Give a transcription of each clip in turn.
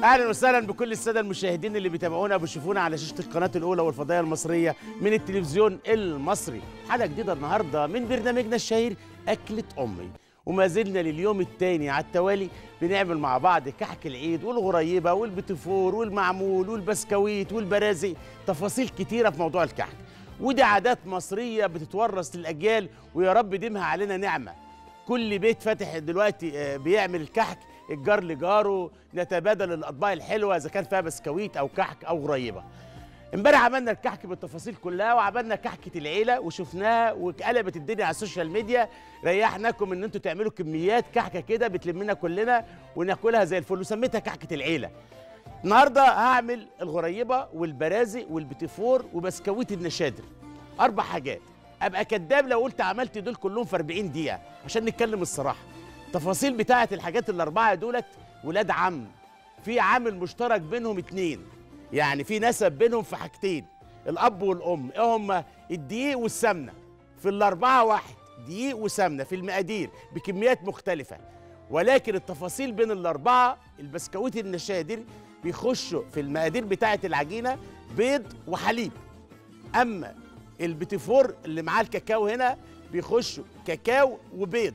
اهلا وسهلا بكل الساده المشاهدين اللي بيتابعونا وبيشوفونا على شاشه القناه الاولى والفضائيه المصريه من التلفزيون المصري حلقه جديده النهارده من برنامجنا الشهير اكله امي وما زلنا لليوم الثاني على التوالي بنعمل مع بعض كحك العيد والغريبه والبتفور والمعمول والبسكويت والبرازق تفاصيل كتيره في موضوع الكحك ودي عادات مصريه بتتورث للاجيال ويا رب ديمها علينا نعمه كل بيت فاتح دلوقتي آه، بيعمل الكحك الجار لجاره نتبادل الاطباق الحلوه اذا كان فيها بسكويت او كحك او غريبه امبارح عملنا الكحك بالتفاصيل كلها وعملنا كحكه العيله وشفناها وقلبت الدنيا على السوشيال ميديا ريحناكم ان انتوا تعملوا كميات كحكه كده بتلمنا كلنا وناكلها زي الفل وسميتها كحكه العيله النهارده هعمل الغريبه والبرازق والبتيفور وبسكويت النشادر اربع حاجات ابقى كداب لو قلت عملت دول كلهم في 40 دقيقه عشان نتكلم الصراحه التفاصيل بتاعه الحاجات الاربعه دولت ولاد عم في عامل مشترك بينهم اتنين يعني في نسب بينهم في حاجتين الاب والام ايه هما الدقيق والسمنه في الاربعه واحد دقيق وسمنه في المقادير بكميات مختلفه ولكن التفاصيل بين الاربعه البسكويت النشادر بيخشوا في المقادير بتاعه العجينه بيض وحليب اما البتيفور اللي معاه الكاكاو هنا بيخشوا كاكاو وبيض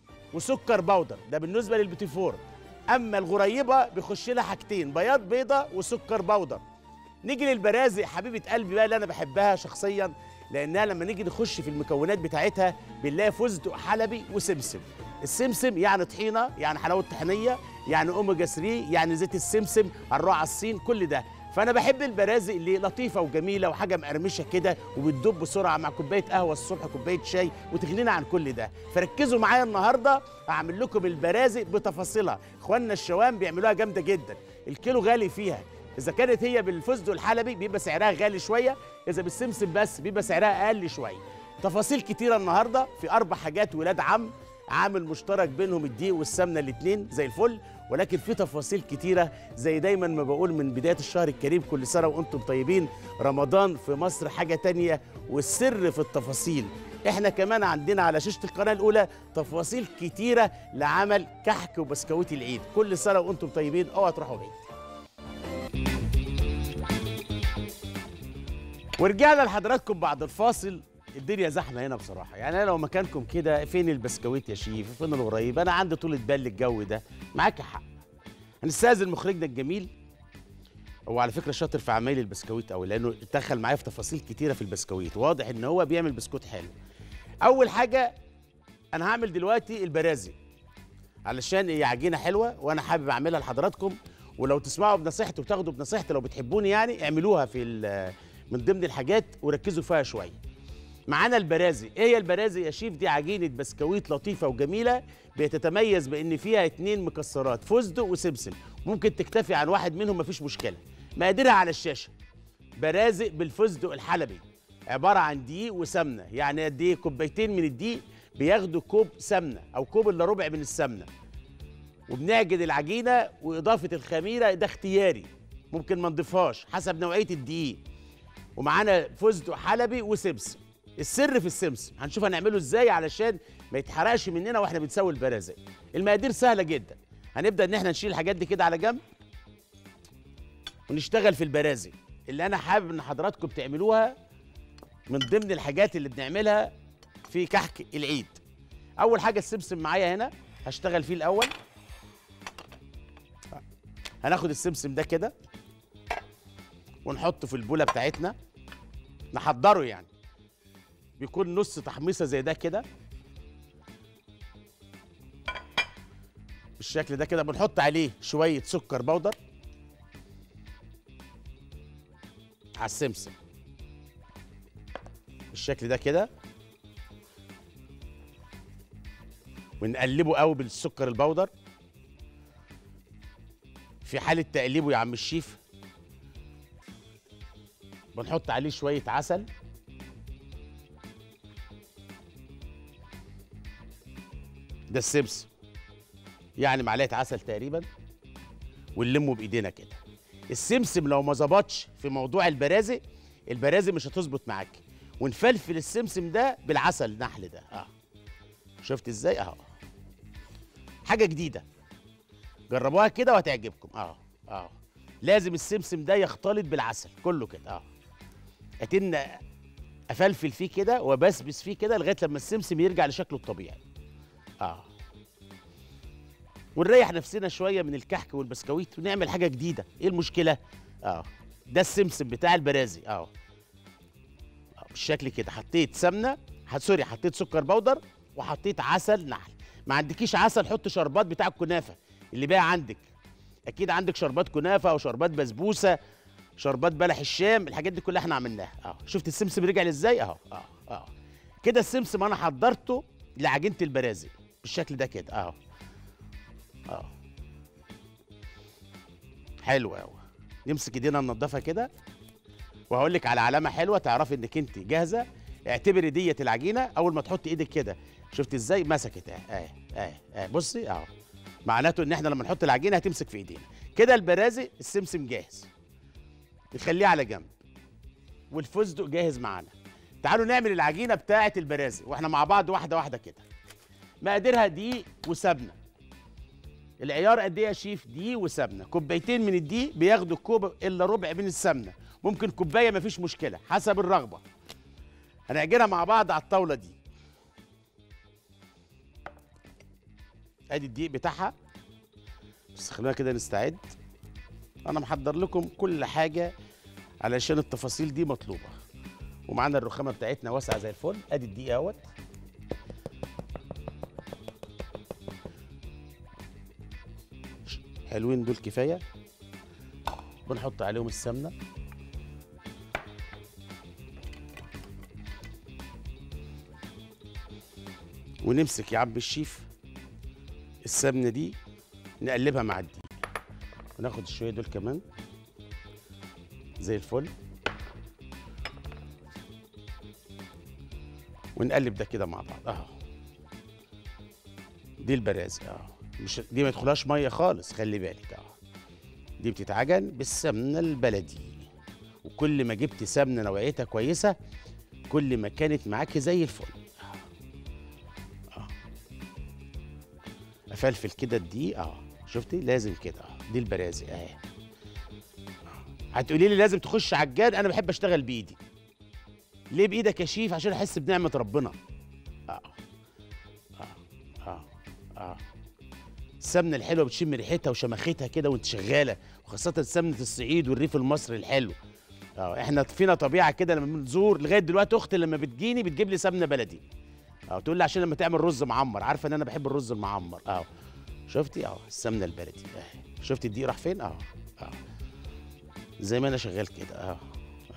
وسكر بودر ده بالنسبه للبتيفور اما الغريبه بيخش لها حاجتين بياض بيضه وسكر بودر نيجي للبرازق حبيبه قلبي بقى اللي انا بحبها شخصيا لانها لما نيجي نخش في المكونات بتاعتها بنلاقي فستق حلبي وسمسم السمسم يعني طحينه يعني حلاوه طحينيه يعني اوميجا 3 يعني زيت السمسم الروع على الصين كل ده فانا بحب البرازق اللي لطيفه وجميله وحاجه مقرمشه كده وبتدوب بسرعه مع كوبايه قهوه الصبح كوبايه شاي وتغنينا عن كل ده فركزوا معايا النهارده اعمل لكم البرازق بتفاصيلها اخواننا الشوام بيعملوها جامده جدا الكيلو غالي فيها اذا كانت هي بالفستق الحلبي بيبقى سعرها غالي شويه اذا بالسمسم بس بيبقى سعرها اقل شويه تفاصيل كتيره النهارده في اربع حاجات ولاد عم عامل مشترك بينهم الدقيق والسمنه الاثنين زي الفل ولكن في تفاصيل كتيره زي دايما ما بقول من بدايه الشهر الكريم كل سنه وانتم طيبين رمضان في مصر حاجه تانية والسر في التفاصيل احنا كمان عندنا على شاشه القناه الاولى تفاصيل كتيره لعمل كحك وبسكويت العيد كل سنه وانتم طيبين اوعى تروحوا بعيد ورجعنا لحضراتكم بعد الفاصل الدنيا زحمه هنا بصراحه يعني انا لو مكانكم كده فين البسكويت يا شيف فين الغريب انا عندي طولة بال الجو ده معاك حق هنستاذن مخرجنا الجميل هو على فكره شاطر في عمايل البسكويت قوي لانه دخل معايا في تفاصيل كتيره في البسكويت واضح ان هو بيعمل بسكوت حلو اول حاجه انا هعمل دلوقتي البرازي علشان هي عجينه حلوه وانا حابب اعملها لحضراتكم ولو تسمعوا بنصيحتي وتاخدوا بنصيحتي لو بتحبوني يعني اعملوها في ال- من ضمن الحاجات وركزوا فيها شويه معانا البرازي ايه هي البرازي يا شيف دي عجينه بسكويت لطيفه وجميله بتتميز بان فيها اتنين مكسرات فستق وسمسم ممكن تكتفي عن واحد منهم مفيش مشكله مقاديرها على الشاشه برازق بالفستق الحلبي عباره عن دقيق وسمنه يعني قد ايه كوبايتين من الدقيق بياخدوا كوب سمنه او كوب الا ربع من السمنه وبنعجن العجينه واضافه الخميره ده اختياري ممكن ما نضيفهاش حسب نوعيه الدقيق ومعانا فستق حلبي وسمسم السر في السمسم هنشوف هنعمله ازاي علشان ما يتحرقش مننا واحنا بنسوي البرازق المقادير سهله جدا هنبدا ان احنا نشيل الحاجات دي كده على جنب ونشتغل في البرازق اللي انا حابب ان حضراتكم تعملوها من ضمن الحاجات اللي بنعملها في كحك العيد اول حاجه السمسم معايا هنا هشتغل فيه الاول هناخد السمسم ده كده ونحطه في البوله بتاعتنا نحضره يعني بيكون نص تحميصه زي ده كده بالشكل ده كده بنحط عليه شويه سكر بودر على السمسم بالشكل ده كده ونقلبه قوي بالسكر البودر في حاله تقليبه يا عم الشيف بنحط عليه شويه عسل ده السمسم يعني معلقه عسل تقريبا ونلمه بايدينا كده السمسم لو ما ظبطش في موضوع البرازق البرازق مش هتظبط معاك ونفلفل السمسم ده بالعسل النحل ده اه شفت ازاي اهو حاجه جديده جربوها كده وهتعجبكم اه اه لازم السمسم ده يختلط بالعسل كله كده اه اتن افلفل فيه كده وبسبس فيه كده لغايه لما السمسم يرجع لشكله الطبيعي اه ونريح نفسنا شويه من الكحك والبسكويت ونعمل حاجه جديده ايه المشكله اه ده السمسم بتاع البرازي اه آه، بالشكل كده حطيت سمنه ح- سوري حطيت سكر بودر وحطيت عسل نحل ما عندكيش عسل حط شربات بتاع الكنافه اللي بقى عندك اكيد عندك شربات كنافه او شربات بسبوسه شربات بلح الشام الحاجات دي كلها احنا عملناها اه شفت السمسم رجع ازاي اهو اه اه كده السمسم انا حضرته لعجينه البرازي بالشكل ده كده اهو اه حلو قوي نمسك ايدينا ننضفها كده وهقول لك على علامه حلوه تعرفي انك انت جاهزه اعتبري ديت العجينه اول ما تحطي ايدك كده شفت ازاي مسكت اهي اهي اهي اهي بصي اهو معناته ان احنا لما نحط العجينه هتمسك في ايدينا كده البرازي السمسم جاهز نخليه على جنب والفستق جاهز معانا تعالوا نعمل العجينه بتاعه البرازي واحنا مع بعض واحده واحده كده مقاديرها دقيق وسمنه العيار قد ايه يا شيف دقيق وسمنه كوبايتين من الدقيق بياخدوا كوب الا ربع من السمنه ممكن كوبايه مفيش مشكله حسب الرغبه هنعجنها مع بعض على الطاوله دي ادي الدقيق بتاعها بس خلينا كده نستعد انا محضر لكم كل حاجه علشان التفاصيل دي مطلوبه ومعانا الرخامه بتاعتنا واسعه زي الفل ادي الدقيق اهوت حلوين دول كفايه بنحط عليهم السمنه ونمسك يا عم الشيف السمنه دي نقلبها مع الدقيق وناخد الشويه دول كمان زي الفل ونقلب ده كده مع بعض اهو دي البرازي اهو مش دي ما يدخلهاش ميه خالص خلي بالك اهو دي بتتعجن بالسمنه البلدي وكل ما جبت سمنه نوعيتها كويسه كل ما كانت معاكي زي الفل افلفل كده الدقيق اه شفتي لازم كده اه دي البرازي اهي آه. هتقولي لي لازم تخش عجان انا بحب اشتغل بايدي ليه بايدك يا شيف عشان احس بنعمه ربنا اه اه اه اه السمنه الحلوه بتشم ريحتها وشمختها كده وانت شغاله وخاصه سمنه الصعيد والريف المصري الحلو اه احنا فينا طبيعه كده لما بنزور لغايه دلوقتي اختي لما بتجيني بتجيب لي سمنه بلدي اه تقول لي عشان لما تعمل رز معمر عارفه ان انا بحب الرز المعمر اه شفتي اه السمنه البلدي اه شفتي الدقيق راح فين اه اه زي ما انا شغال كده اه اه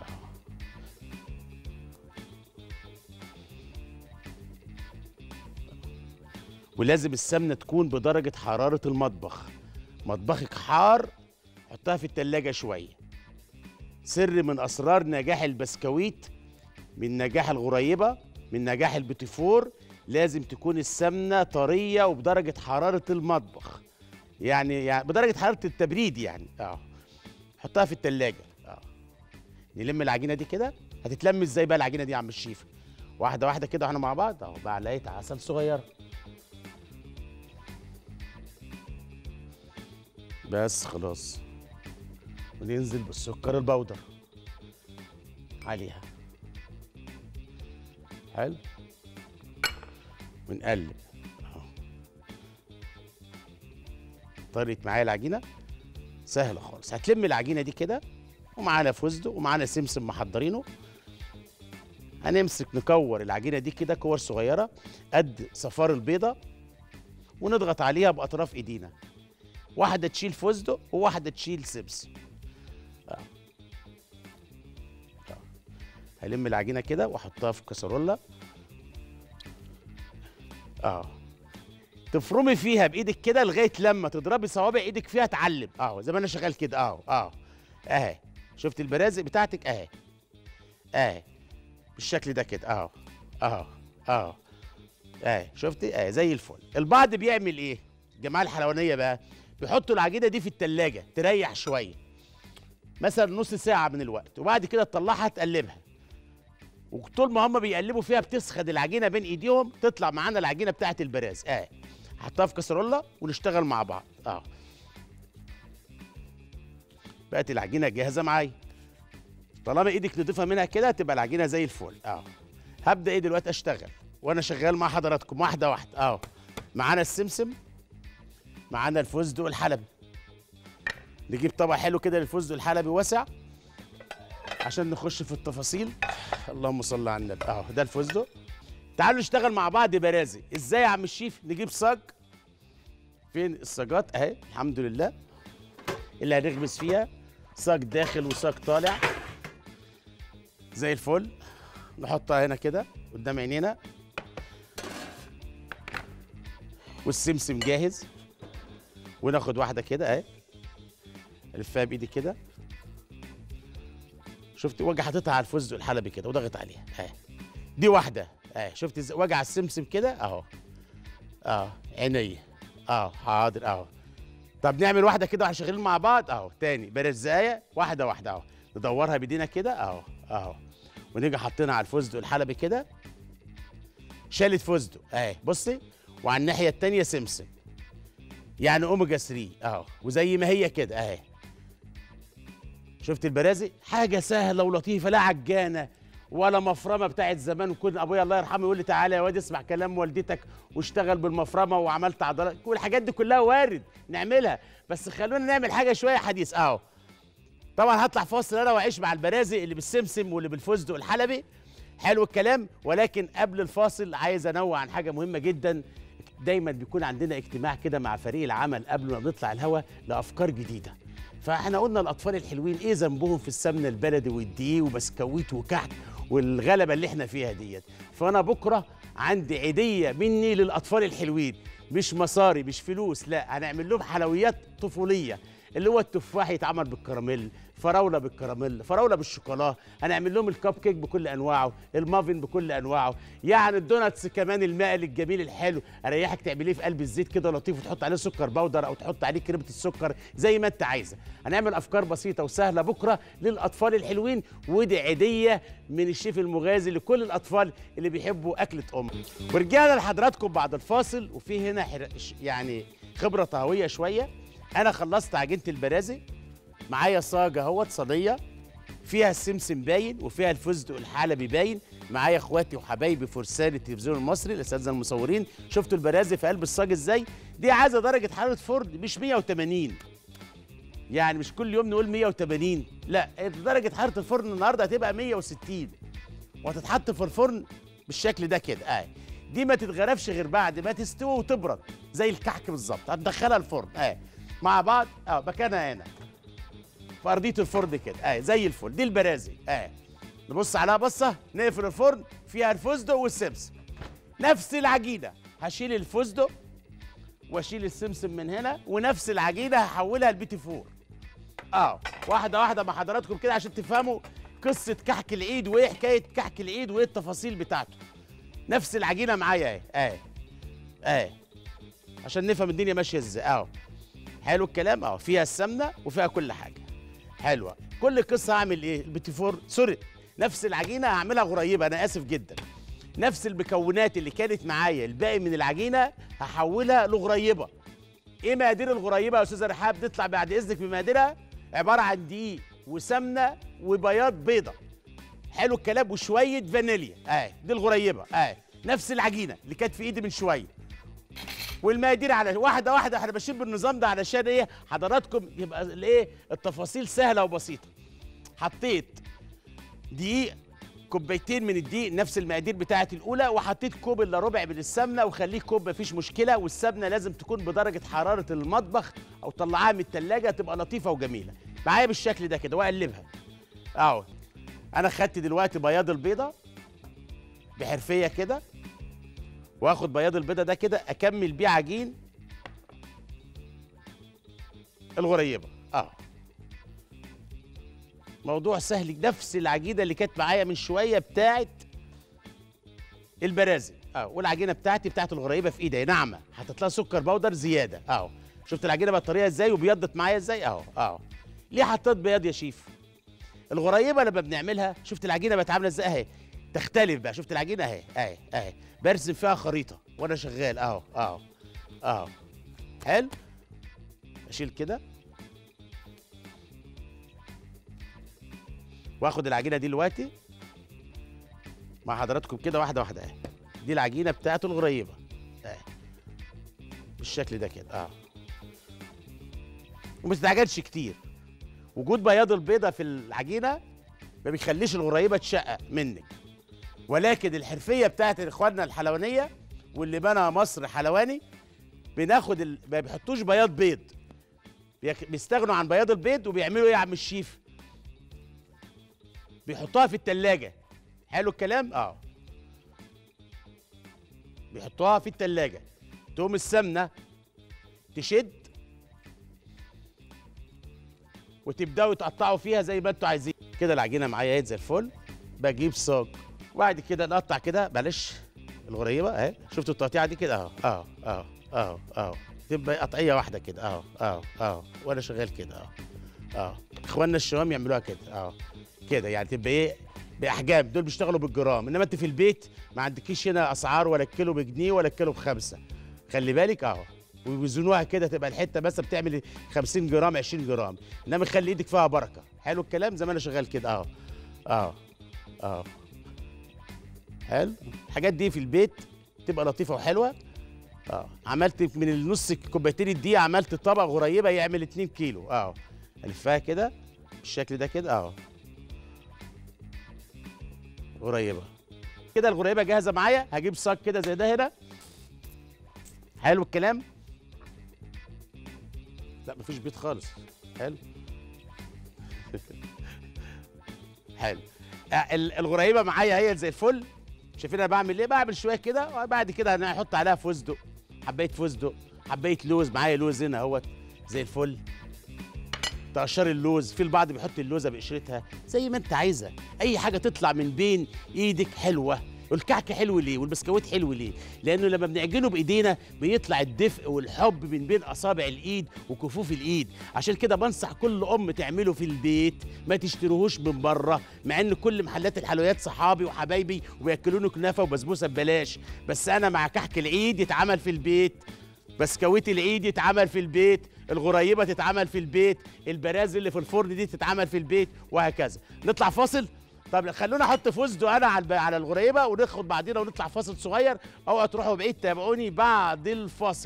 ولازم السمنه تكون بدرجه حراره المطبخ مطبخك حار حطها في التلاجة شويه سر من اسرار نجاح البسكويت من نجاح الغريبه من نجاح البيتيفور لازم تكون السمنه طريه وبدرجه حراره المطبخ يعني يعني بدرجه حراره التبريد يعني اه حطها في التلاجة اه نلم العجينه دي كده هتتلم ازاي بقى العجينه دي يا عم الشيف واحده واحده كده واحنا مع بعض اهو معلقه عسل صغيره بس خلاص وننزل بالسكر البودر عليها حلو ونقلب اهو طرت معايا العجينه سهله خالص هتلم العجينه دي كده ومعانا فستق ومعانا سمسم محضرينه هنمسك نكور العجينه دي كده كور صغيره قد صفار البيضه ونضغط عليها باطراف ايدينا واحده تشيل فستق وواحده تشيل سمسم آه. آه. هلم العجينه كده واحطها في كسرولة اه تفرمي فيها بايدك كده لغايه لما تضربي صوابع ايدك فيها تعلم اه زي ما انا شغال كده اه اه اهي شفت البرازق بتاعتك اهي اهي بالشكل ده كده اه اه اه اهي شفتي اهي زي الفل البعض بيعمل ايه الجماعه الحلوانيه بقى بيحطوا العجينه دي في التلاجة تريح شويه مثلا نص ساعه من الوقت وبعد كده تطلعها تقلبها وطول ما هم بيقلبوا فيها بتسخد العجينه بين ايديهم تطلع معانا العجينه بتاعت البراز اه حطها في كسرولة ونشتغل مع بعض اه بقت العجينه جاهزه معايا طالما ايدك نضيفها منها كده تبقى العجينه زي الفل اهو هبدا ايه دلوقتي اشتغل وانا شغال مع حضراتكم واحده واحده اهو معانا السمسم معانا الفستق الحلبي نجيب طبق حلو كده للفستق الحلبي واسع عشان نخش في التفاصيل اللهم صل على النبي اهو ده الفستق تعالوا نشتغل مع بعض برازي ازاي يا عم الشيف نجيب صاج فين الصاجات اهي الحمد لله اللي هنغمس فيها صاج داخل وصاج طالع زي الفل نحطها هنا كده قدام عينينا والسمسم جاهز وناخد واحده كده اهي الفها بايدي كده شفت وجه حاططها على الفستق الحلبي كده وضغط عليها اهي دي واحده اهي شفت ازاي وجع السمسم كده اهو اه عينيا اه حاضر اهو طب نعمل واحده كده واحنا شغالين مع بعض اهو تاني برزايه واحده واحده اهو ندورها بايدينا كده اهو اهو ونيجي حاطينها على الفستق الحلبي كده شالت فستق اهي بصي وعلى الناحيه التانيه سمسم يعني اوميجا 3 اهو وزي ما هي كده اهي شفت البرازي حاجه سهله ولطيفه لا عجانه ولا مفرمه بتاعت زمان وكل ابويا الله يرحمه يقول لي تعالى يا واد اسمع كلام والدتك واشتغل بالمفرمه وعملت عضلات كل الحاجات دي كلها وارد نعملها بس خلونا نعمل حاجه شويه حديث اهو طبعا هطلع فاصل انا واعيش مع البرازي اللي بالسمسم واللي بالفستق الحلبي حلو الكلام ولكن قبل الفاصل عايز انوه عن حاجه مهمه جدا دايما بيكون عندنا اجتماع كده مع فريق العمل قبل ما نطلع الهوا لافكار جديده فاحنا قلنا الاطفال الحلوين ايه ذنبهم في السمنه البلدي والدقيق وبسكويت وكحك والغلبه اللي احنا فيها ديت فانا بكره عندي عيديه مني للاطفال الحلوين مش مصاري مش فلوس لا هنعمل لهم حلويات طفوليه اللي هو التفاح يتعمل بالكراميل فراوله بالكراميل فراوله بالشوكولا هنعمل لهم الكب كيك بكل انواعه المافن بكل انواعه يعني الدوناتس كمان المقل الجميل الحلو اريحك تعمليه في قلب الزيت كده لطيف وتحط عليه سكر بودر او تحط عليه كريمه السكر زي ما انت عايزه هنعمل افكار بسيطه وسهله بكره للاطفال الحلوين ودي عيديه من الشيف المغازي لكل الاطفال اللي بيحبوا اكله ام ورجعنا لحضراتكم بعد الفاصل وفي هنا حر... يعني خبره طهويه شويه انا خلصت عجينه البرازي معايا صاجه اهوت صينيه فيها السمسم باين وفيها الفستق الحلبي باين معايا اخواتي وحبايبي فرسان التلفزيون المصري الاساتذه المصورين شفتوا البرازي في قلب الصاج ازاي دي عايزه درجه حراره فرن مش 180 يعني مش كل يوم نقول 180 لا درجه حراره الفرن النهارده هتبقى 160 وهتتحط في الفرن بالشكل ده كده اه دي ما تتغرفش غير بعد ما تستوي وتبرد زي الكحك بالظبط هتدخلها الفرن اه مع بعض اه مكانها هنا في ارضيه الفرن كده اه زي الفل دي البرازي اه نبص عليها بصه نقفل الفرن فيها الفستق والسمسم نفس العجينه هشيل الفستق واشيل السمسم من هنا ونفس العجينه هحولها لبيتي فور اه واحده واحده مع حضراتكم كده عشان تفهموا قصه كحك العيد وايه حكايه كحك العيد وايه التفاصيل بتاعته نفس العجينه معايا اهي اهي اهي عشان نفهم الدنيا ماشيه ازاي اهو حلو الكلام اه فيها السمنه وفيها كل حاجه حلوه كل قصه هعمل ايه البيتي فور سوري نفس العجينه هعملها قريبه انا اسف جدا نفس المكونات اللي كانت معايا الباقي من العجينه هحولها لغريبه ايه مقادير الغريبه يا استاذه رحاب نطلع بعد اذنك بمقاديرها عباره عن دقيق وسمنه وبياض بيضه حلو الكلام وشويه فانيليا اهي دي الغريبه اهي نفس العجينه اللي كانت في ايدي من شويه والمقادير على واحده واحده احنا ماشيين بالنظام ده علشان ايه حضراتكم يبقى الايه التفاصيل سهله وبسيطه حطيت دقيق كوبايتين من الدقيق نفس المقادير بتاعه الاولى وحطيت كوب الا ربع من السمنه وخليه كوب مفيش مشكله والسمنه لازم تكون بدرجه حراره المطبخ او طلعها من التلاجة تبقى لطيفه وجميله معايا بالشكل ده كده واقلبها اهو انا خدت دلوقتي بياض البيضه بحرفيه كده واخد بياض البيضه ده كده اكمل بيه عجين الغريبه اه موضوع سهل نفس العجينه اللي كانت معايا من شويه بتاعت البرازي اه والعجينه بتاعتي بتاعت الغريبه في ايدي ناعمه حطيت لها سكر بودر زياده اهو شفت العجينه بقت طريه ازاي وبيضت معايا ازاي اهو اهو ليه حطيت بياض يا شيف الغريبه لما بنعملها شفت العجينه بقت عامله ازاي اهي تختلف بقى شفت العجينه اهي اهي اهي برسم فيها خريطه وانا شغال اهو اهو اهو حلو اشيل كده واخد العجينه دي دلوقتي مع حضراتكم كده واحده واحده اهي دي العجينه بتاعته الغريبه اهي بالشكل ده كده اه وما تستعجلش كتير وجود بياض البيضه في العجينه ما بيخليش الغريبه تشقق منك ولكن الحرفيه بتاعت اخواننا الحلوانيه واللي بنى مصر حلواني بناخد ال... ما بيحطوش بياض بيض بيك- بيستغنوا عن بياض البيض وبيعملوا ايه يا عم الشيف بيحطوها في التلاجة حلو الكلام اه بيحطوها في التلاجة تقوم السمنة تشد وتبداوا تقطعوا فيها زي ما انتوا عايزين كده العجينه معايا اهي زي الفل بجيب صاج وبعد كده نقطع كده معلش الغريبه اهي شفتوا التقطيعه دي كده اهو اهو اهو اهو اهو تبقى قطعيه واحده كده اهو اهو اهو وانا شغال كده اهو اهو اخواننا الشوام يعملوها كده اهو كده يعني تبقى ايه باحجام دول بيشتغلوا بالجرام انما انت في البيت ما عندكيش هنا اسعار ولا الكيلو بجنيه ولا الكيلو بخمسه خلي بالك اهو ويوزنوها كده تبقى الحته بس بتعمل 50 جرام 20 جرام انما خلي ايدك فيها بركه حلو الكلام زي ما انا شغال كده اهو اهو اهو حلو الحاجات دي في البيت تبقى لطيفه وحلوه اه عملت من النص كوبايتين الدقيق عملت طبق غريبه يعمل 2 كيلو اه الفها كده بالشكل ده كده اه غريبه كده الغريبه جاهزه معايا هجيب صاج كده زي ده هنا حلو الكلام لا مفيش بيض خالص حلو حلو آه، ال- الغريبه معايا هي زي الفل شايفين انا بعمل ايه بعمل شويه كده وبعد كده انا هحط عليها فستق حبايه فستق حبايه لوز معايا لوز هنا اهوت زي الفل تقشر اللوز في البعض بيحط اللوزه بقشرتها زي ما انت عايزه اي حاجه تطلع من بين ايدك حلوه والكعك حلو ليه والبسكويت حلو ليه لانه لما بنعجنه بايدينا بيطلع الدفء والحب من بين اصابع الايد وكفوف الايد عشان كده بنصح كل ام تعمله في البيت ما تشتروهوش من بره مع ان كل محلات الحلويات صحابي وحبايبي وبياكلوني كنافه وبسبوسه ببلاش بس انا مع كحك العيد يتعمل في البيت بسكويت العيد يتعمل في البيت الغريبه تتعمل في البيت البرازيل اللي في الفرن دي تتعمل في البيت وهكذا نطلع فاصل طب خلونا احط فستق انا على الب- على الغريبه وناخد بعضينا ونطلع فاصل صغير اوعوا تروحوا بعيد تابعوني بعد الفاصل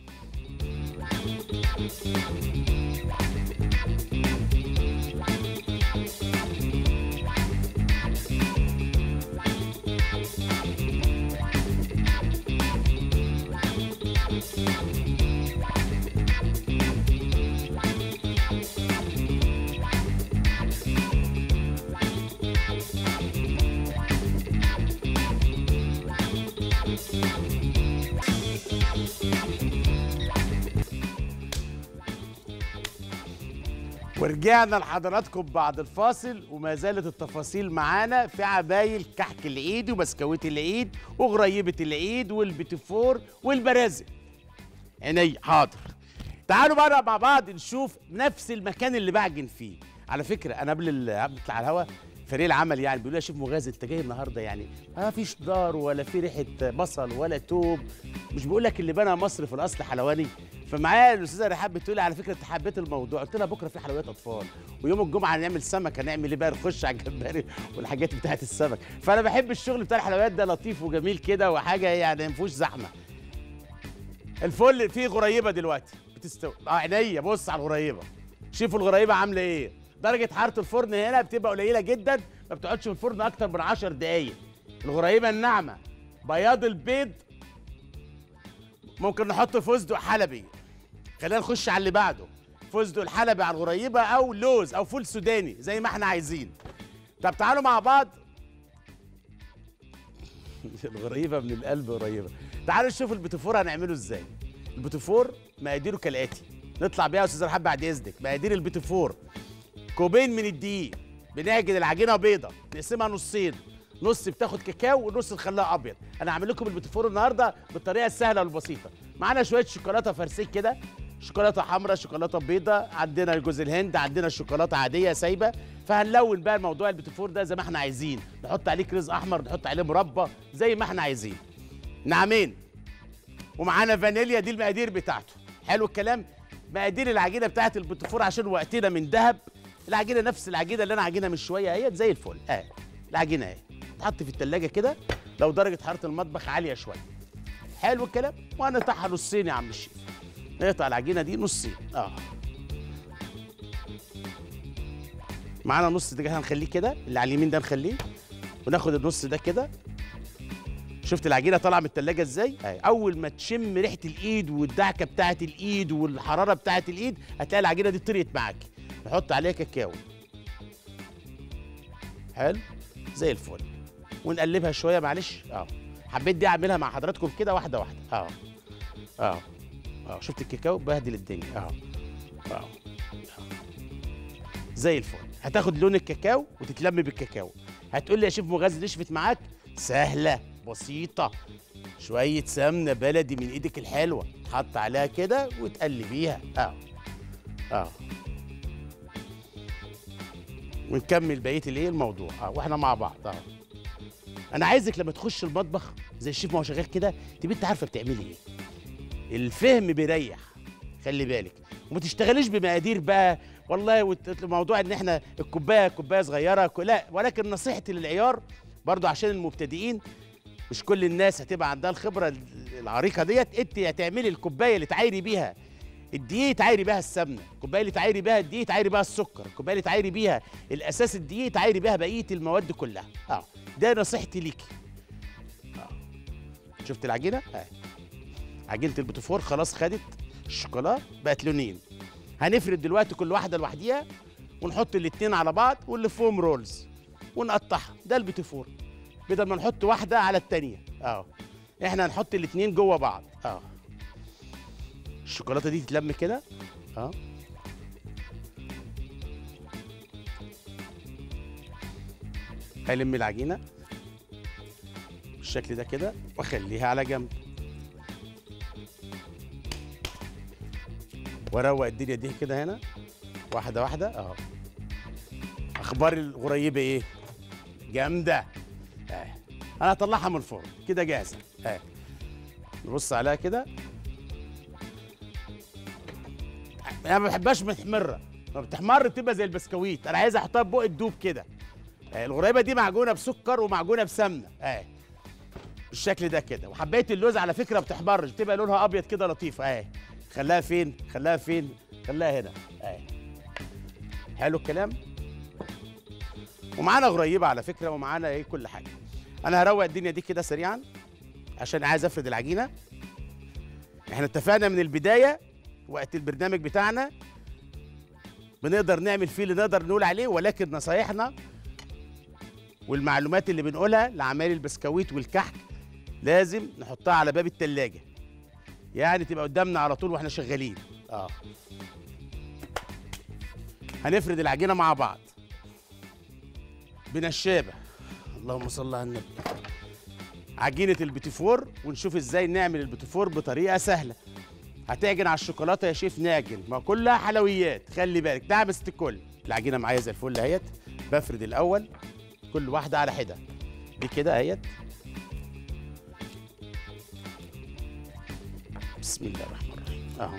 ورجعنا لحضراتكم بعد الفاصل وما زالت التفاصيل معانا في عبايل كحك العيد وبسكويت العيد وغريبة العيد والبيتفور والبرازل عيني حاضر تعالوا بقى مع بعض نشوف نفس المكان اللي بعجن فيه على فكرة أنا قبل ال- قبل نطلع على الهوا فريق العمل يعني بيقول لي يا شيف مغازي انت جاي النهارده يعني ما فيش دار ولا في ريحه بصل ولا توب مش بقول لك اللي بنى مصر في الاصل حلواني فمعايا الاستاذه رحاب بتقول لي على فكره انت حبيت الموضوع قلت لها بكره في حلويات اطفال ويوم الجمعه هنعمل سمك هنعمل ايه بقى نخش على الجمبري والحاجات بتاعت السمك فانا بحب الشغل بتاع الحلويات ده لطيف وجميل كده وحاجه يعني ما فيهوش زحمه الفل فيه غريبه دلوقتي بتستوي اه عينيا بص على الغريبه شوفوا الغريبه عامله ايه درجه حراره الفرن هنا بتبقى قليله جدا ما بتقعدش في الفرن اكتر من 10 دقايق الغريبه الناعمه بياض البيض ممكن نحط فستق حلبي خلينا نخش على اللي بعده فستق الحلبي على الغريبه او لوز او فول سوداني زي ما احنا عايزين طب تعالوا مع بعض الغريبه من القلب قريبه تعالوا نشوف البيتفور هنعمله ازاي البيتفور مقاديره كالاتي نطلع بيها يا استاذ رحاب بعد اذنك مقادير البيتفور كوبين من الدقيق بنعجن العجينه بيضه نقسمها نصين نص بتاخد كاكاو ونص نخليها ابيض انا هعمل لكم البيتفور النهارده بالطريقه السهله والبسيطه معانا شويه شوكولاته فرسيك كده شوكولاته حمراء شوكولاته بيضاء عندنا جوز الهند عندنا شوكولاته عاديه سايبه فهنلون بقى الموضوع البيتفور ده زي ما احنا عايزين نحط عليه كريز احمر نحط عليه مربى زي ما احنا عايزين نعمين ومعانا فانيليا دي المقادير بتاعته حلو الكلام مقادير العجينه بتاعت البيتفور عشان وقتنا من ذهب العجينه نفس العجينه اللي انا عجينها من شويه اهي زي الفل اه العجينه اهي تحط في التلاجة كده لو درجه حراره المطبخ عاليه شويه حلو الكلام وهنقطعها نصين يا عم الشيف نقطع العجينه دي نصين اه معانا نص ده هنخليه كده اللي على اليمين ده نخليه وناخد النص ده كده شفت العجينه طالعه من التلاجة ازاي اهي اول ما تشم ريحه الايد والدعكه بتاعه الايد والحراره بتاعه الايد هتلاقي العجينه دي طريت معاك نحط عليها كاكاو حلو زي الفل ونقلبها شويه معلش اه حبيت دي اعملها مع حضراتكم كده واحده واحده اه اه اه شفت الكاكاو بهدل الدنيا اه اه آه. زي الفل هتاخد لون الكاكاو وتتلم بالكاكاو هتقول لي يا شيف مغازي نشفت معاك سهله بسيطه شويه سمنه بلدي من ايدك الحلوه تحط عليها كده وتقلبيها اه اه ونكمل بقيه الايه الموضوع اه واحنا مع بعض اه انا عايزك لما تخش المطبخ زي الشيف ما هو شغال كده تبقى انت عارفه بتعملي ايه الفهم بيريح خلي بالك وما تشتغليش بمقادير بقى والله وت- موضوع ان احنا الكوبايه كوبايه صغيره ك- لا ولكن نصيحتي للعيار برضو عشان المبتدئين مش كل الناس هتبقى عندها الخبره ال- العريقه ديت انت هتعملي الكوبايه اللي تعايري بيها الدقيق تعايري بيها السمنه الكوبايه اللي تعايري بيها الدقيق تعايري بيها السكر الكوبايه اللي تعايري بيها الاساس الدقيق تعايري بيها بقيه المواد كلها اه ده نصيحتي ليكي اه شفت العجينه اه عجينه البوتفور خلاص خدت الشوكولاته بقت لونين هنفرد دلوقتي كل واحده لوحديها ونحط الاتنين على بعض واللي فيهم رولز ونقطعها ده البيتيفور بدل ما نحط واحده على التانيه اه احنا هنحط الاتنين جوه بعض اه الشوكولاته دي تتلم كده اه هلم العجينه بالشكل ده كده واخليها على جنب واروق الدنيا دي كده هنا واحده واحده اهو اخبار الغريبه ايه جامده اه انا هطلعها من الفرن كده جاهزه اه نبص عليها كده انا ما بحبهاش محمره ما بتحمر بتبقى زي البسكويت انا عايز احطها ببق الدوب كده آه الغريبه دي معجونه بسكر ومعجونه بسمنه اه بالشكل ده كده وحبايه اللوز على فكره ما بتحمرش بتبقى لونها ابيض كده لطيف اه خلاها فين خلاها فين خلاها هنا اه حلو الكلام ومعانا غريبه على فكره ومعانا ايه كل حاجه انا هروق الدنيا دي كده سريعا عشان عايز افرد العجينه احنا اتفقنا من البدايه وقت البرنامج بتاعنا بنقدر نعمل فيه اللي نقدر نقول عليه ولكن نصايحنا والمعلومات اللي بنقولها لعمال البسكويت والكحك لازم نحطها على باب التلاجة يعني تبقى قدامنا على طول واحنا شغالين اه هنفرد العجينه مع بعض بنشابه اللهم صل على النبي عجينه البيتيفور ونشوف ازاي نعمل البيتيفور بطريقه سهله هتعجن على الشوكولاته يا شيف ناجن ما كلها حلويات خلي بالك دعبست الكل العجينه معايا زي الفل اهيت بفرد الاول كل واحده على حده دي كده اهيت بسم الله الرحمن الرحيم اهو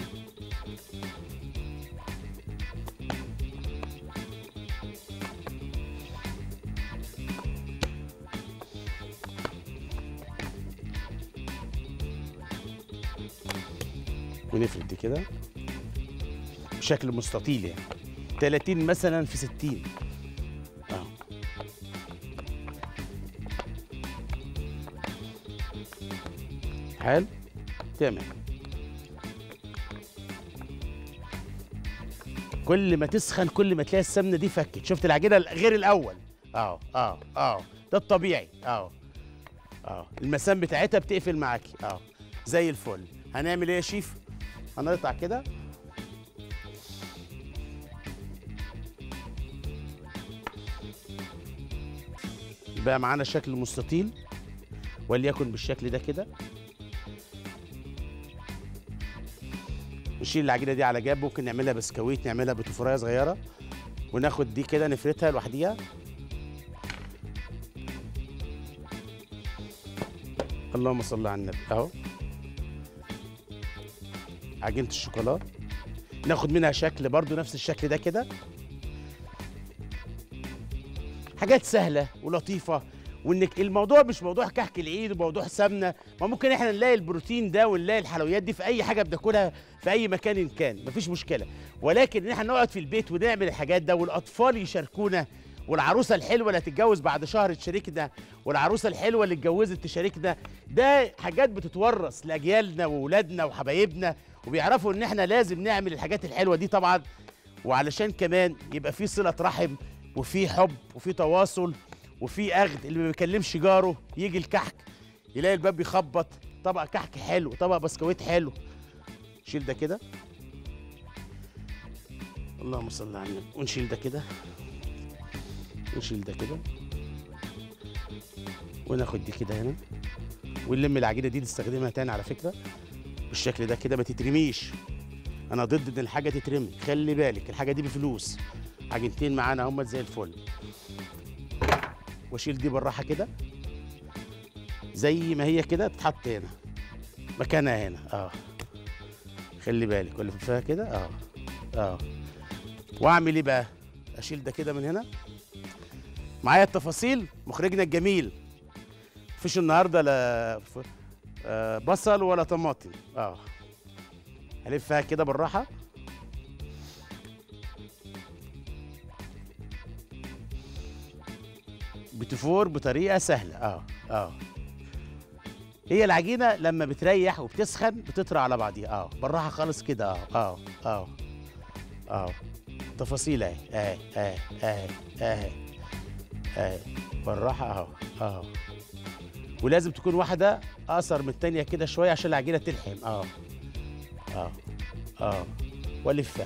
ونفرد دي كده بشكل مستطيل يعني 30 مثلا في 60 اه حلو تمام كل ما تسخن كل ما تلاقي السمنه دي فكت شفت العجينه غير الاول اه اه اه ده الطبيعي اه اه المسام بتاعتها بتقفل معاكي اه زي الفل هنعمل ايه يا شيف هنقطع كده بقى معانا شكل مستطيل وليكن بالشكل ده كده نشيل العجينه دي على جنب ممكن نعملها بسكويت نعملها بتفرايه صغيره وناخد دي كده نفردها لوحديها اللهم صل على النبي اهو عجينه الشوكولاته ناخد منها شكل برضو نفس الشكل ده كده حاجات سهله ولطيفه وانك الموضوع مش موضوع كحك العيد وموضوع سمنه ما ممكن احنا نلاقي البروتين ده ونلاقي الحلويات دي في اي حاجه بناكلها في اي مكان إن كان مفيش مشكله ولكن ان احنا نقعد في البيت ونعمل الحاجات ده والاطفال يشاركونا والعروسه الحلوه اللي هتتجوز بعد شهر تشاركنا والعروسه الحلوه اللي اتجوزت تشاركنا ده حاجات بتتورث لاجيالنا واولادنا وحبايبنا وبيعرفوا ان احنا لازم نعمل الحاجات الحلوه دي طبعا وعلشان كمان يبقى في صله رحم وفي حب وفي تواصل وفي اخد اللي ما بيكلمش جاره يجي الكحك يلاقي الباب بيخبط طبق كحك حلو طبق بسكويت حلو شيل ده كده اللهم صل على النبي ونشيل ده كده ونشيل ده كده وناخد دي كده هنا ونلم العجينه دي نستخدمها تاني على فكره بالشكل ده كده ما تترميش انا ضد ان الحاجه تترمي خلي بالك الحاجه دي بفلوس عجينتين معانا هم زي الفل واشيل دي بالراحه كده زي ما هي كده تتحط هنا مكانها هنا اه خلي بالك ولا فيها كده اه اه واعمل ايه بقى اشيل ده كده من هنا معايا التفاصيل مخرجنا الجميل مفيش النهارده لا ف... آه بصل ولا طماطم اه هلفها كده بالراحه بتفور بطريقه سهله اه اه هي العجينه لما بتريح وبتسخن بتطرى على بعضيها اه بالراحه خالص كده اه اه اه اه تفاصيل اهي اهي اهي اهي اهي اهي بالراحه اهو اهو ولازم تكون واحده اقصر من التانيه كده شويه عشان العجينه تلحم اه اه اه والفها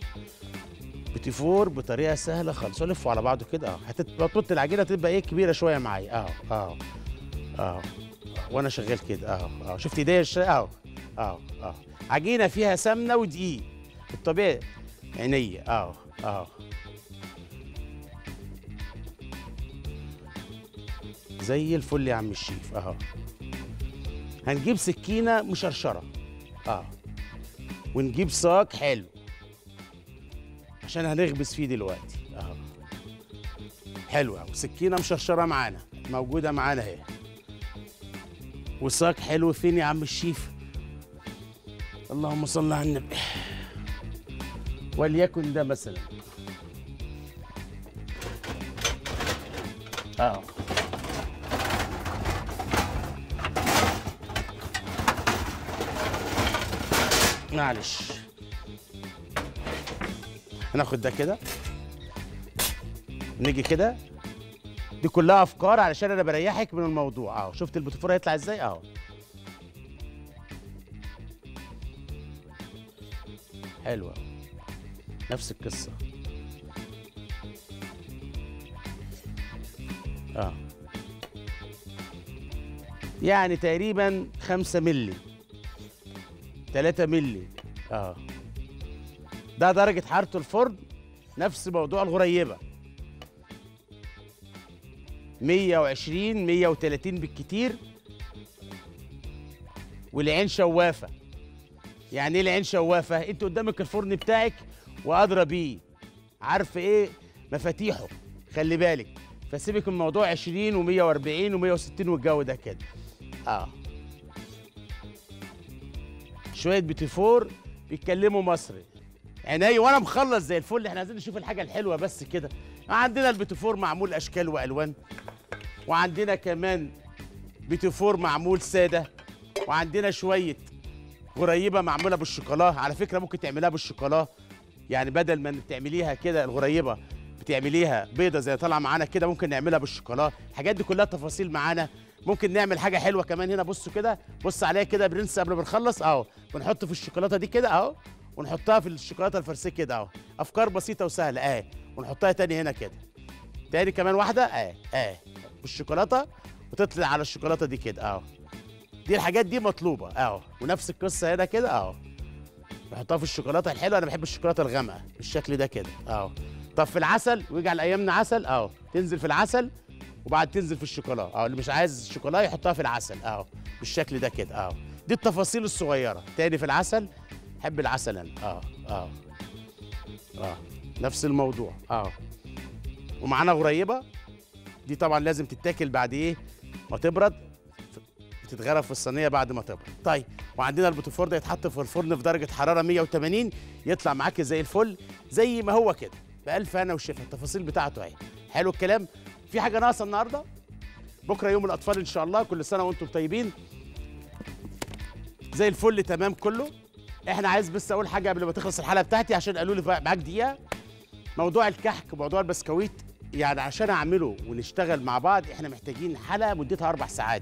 بتفور بطريقه سهله خالص والفوا على بعضه كده اه هتطط العجينه تبقى ايه كبيره شويه معايا اه اه اه وانا شغال كده اه اه شفت ايديا الش- اه اه اه عجينه فيها سمنه ودقيق الطبيعي عينيا اه اه زي الفل يا عم الشيف اهو هنجيب سكينه مشرشره اه ونجيب صاج حلو عشان هنخبز فيه دلوقتي اهو حلوه وسكينه مشرشره معانا موجوده معانا اهي وصاج حلو فين يا عم الشيف اللهم صل على النبي وليكن ده مثلا اه معلش هناخد ده كده نيجي كده دي كلها افكار علشان انا بريحك من الموضوع اهو شفت البوتفور هيطلع ازاي اهو حلوه نفس القصه اه يعني تقريبا خمسة ملي تلاتة ملي اه ده درجة حرارة الفرن نفس موضوع الغريبة 120 130 بالكتير والعين شوافة يعني ايه العين شوافة؟ انت قدامك الفرن بتاعك وادرى بيه عارف ايه مفاتيحه خلي بالك فسيبك من موضوع 20 و140 و160 والجو ده كده اه شويه بيتيفور بيتكلموا مصري عيني وانا مخلص زي الفل احنا عايزين نشوف الحاجه الحلوه بس كده عندنا البيتيفور معمول اشكال والوان وعندنا كمان بيتيفور معمول ساده وعندنا شويه غريبه معموله بالشوكولا على فكره ممكن تعملها بالشوكولا يعني بدل ما تعمليها كده الغريبه بتعمليها بيضه زي طالعه معانا كده ممكن نعملها بالشوكولا الحاجات دي كلها تفاصيل معانا ممكن نعمل حاجه حلوه كمان هنا بصوا كده بص عليا كده يا برنس قبل ما نخلص اهو بنحط في الشوكولاته دي كده اهو ونحطها في الشوكولاته الفرنسيه كده اهو افكار بسيطه وسهله اهي ونحطها تاني هنا كده تاني كمان واحده اهي اهي بالشوكولاته وتطلع على الشوكولاته دي كده اهو دي الحاجات دي مطلوبه اهو ونفس القصه هنا كده اهو نحطها في الشوكولاته الحلوه انا بحب الشوكولاته الغامقه بالشكل ده كده اهو طب في العسل ويجعل ايامنا عسل اهو تنزل في العسل وبعد تنزل في الشوكولاته اهو اللي مش عايز شوكولاته يحطها في العسل اهو بالشكل ده كده اهو دي التفاصيل الصغيره تاني في العسل حب العسل انا اه اه اه نفس الموضوع اه ومعانا غريبه دي طبعا لازم تتاكل بعد ايه ما تبرد تتغرف في الصينيه بعد ما تبرد طيب وعندنا البوتفور ده يتحط في الفرن في درجه حراره 180 يطلع معاك زي الفل زي ما هو كده بألف هنا وشفا التفاصيل بتاعته اهي حلو الكلام في حاجه ناقصه النهارده بكره يوم الاطفال ان شاء الله كل سنه وانتم طيبين زي الفل تمام كله احنا عايز بس اقول حاجه قبل ما تخلص الحلقه بتاعتي عشان قالوا لي معاك دقيقه موضوع الكحك وموضوع البسكويت يعني عشان اعمله ونشتغل مع بعض احنا محتاجين حلقه مدتها اربع ساعات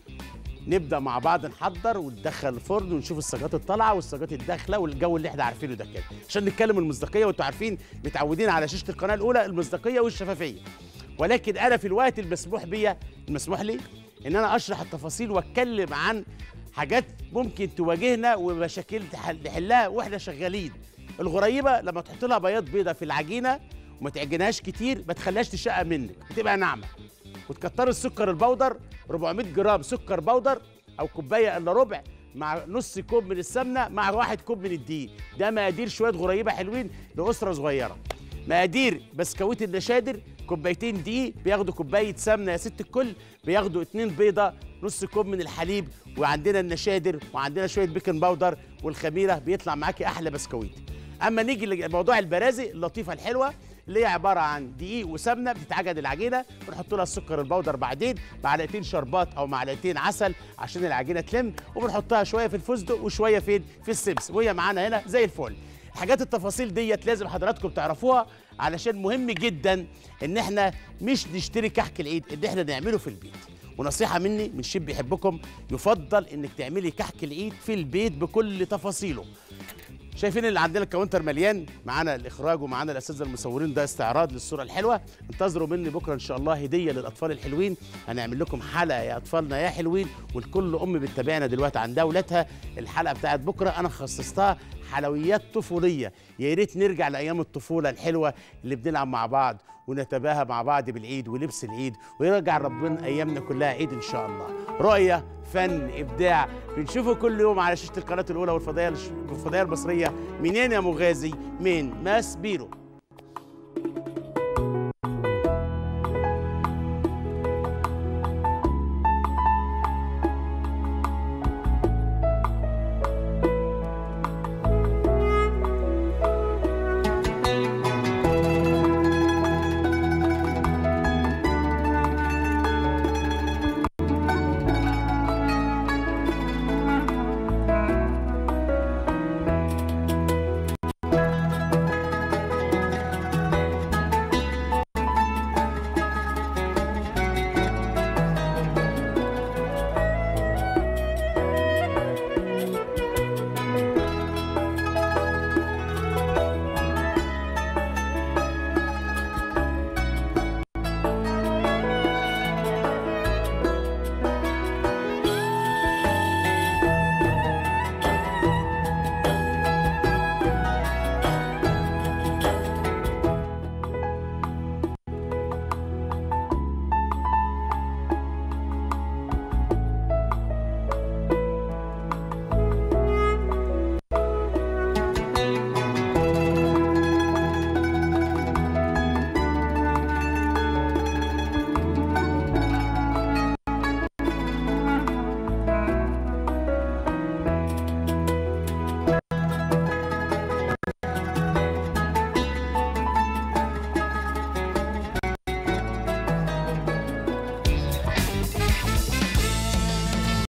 نبدا مع بعض نحضر وندخل الفرن ونشوف السجات الطالعه والسجات الداخله والجو اللي احنا عارفينه ده كده عشان نتكلم المصداقيه وانتوا عارفين متعودين على شاشه القناه الاولى المصداقيه والشفافيه ولكن انا في الوقت المسموح بيا المسموح لي ان انا اشرح التفاصيل واتكلم عن حاجات ممكن تواجهنا ومشاكل تحل- نحلها واحنا شغالين الغريبه لما تحط لها بياض بيضه في العجينه وما تعجنهاش كتير ما تخليهاش تشقق منك بتبقى ناعمه وتكتر السكر البودر 400 جرام سكر بودر او كوبايه الا ربع مع نص كوب من السمنه مع واحد كوب من الدقيق ده مقادير شويه غريبه حلوين لاسره صغيره مقادير بسكويت النشادر كوبايتين دقيق بياخدوا كوبايه سمنه يا ست الكل بياخدوا اتنين بيضه نص كوب من الحليب وعندنا النشادر وعندنا شويه بيكنج باودر والخميره بيطلع معاكي احلى بسكويت اما نيجي لموضوع البرازي اللطيفه الحلوه اللي هي عباره عن دقيق وسمنه بتتعجن العجينه بنحط لها السكر البودر بعدين معلقتين شربات او معلقتين عسل عشان العجينه تلم وبنحطها شويه في الفستق وشويه فين في السمس وهي معانا هنا زي الفل حاجات التفاصيل ديت لازم حضراتكم تعرفوها علشان مهم جدا ان احنا مش نشتري كحك العيد ان احنا نعمله في البيت ونصيحه مني من شيف بيحبكم يفضل انك تعملي كحك العيد في البيت بكل تفاصيله شايفين اللي عندنا الكاونتر مليان معانا الاخراج ومعانا الاساتذه المصورين ده استعراض للصوره الحلوه انتظروا مني بكره ان شاء الله هديه للاطفال الحلوين هنعمل لكم حلقه يا اطفالنا يا حلوين ولكل ام بتتابعنا دلوقتي عندها اولادها الحلقه بتاعت بكره انا خصصتها حلويات طفوليه يا ريت نرجع لايام الطفوله الحلوه اللي بنلعب مع بعض ونتباهى مع بعض بالعيد ولبس العيد ويرجع ربنا ايامنا كلها عيد ان شاء الله رؤيه فن ابداع بنشوفه كل يوم على شاشه القناه الاولى والفضائيه والفضائيه المصريه منين يا مغازي من ماس بيرو